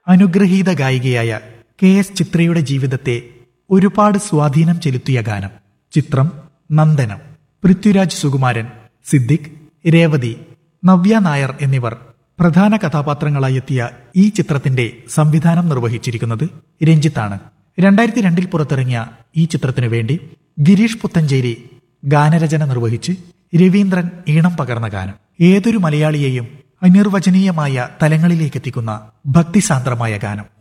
അനുഗ്രഹീത ഗായികയായ K S ചിത്രയുടെ ജീവിതത്തെ ഒരുപാട് സ്വാധീനം ചെലുത്തിയ ഗാനം ചിത്രം നന്ദനം പൃഥ്വിരാജ് സുകുമാരൻ സിദ്ദിഖ് രേവതി നവ്യ നായർ എന്നിവർ പ്രധാന കഥാപാത്രങ്ങളായി എത്തിയ ഈ ചിത്രത്തിന്റെ സംവിധാനം നിർവഹിച്ചിരിക്കുന്നത് രഞ്ജിത്താണ് രണ്ടായിരത്തി രണ്ടിൽ പുറത്തിറങ്ങിയ ഈ ചിത്രത്തിനു വേണ്ടി ഗിരീഷ് പുത്തഞ്ചേരി ഗാനരചന നിർവഹിച്ച് രവീന്ദ്രൻ ഈണം പകർന്ന ഗാനം ഏതൊരു മലയാളിയെയും അനിർവചനീയമായ തലങ്ങളിലേക്ക് എത്തിക്കുന്ന ഭക്തിസാന്ദ്രമായ ഗാനം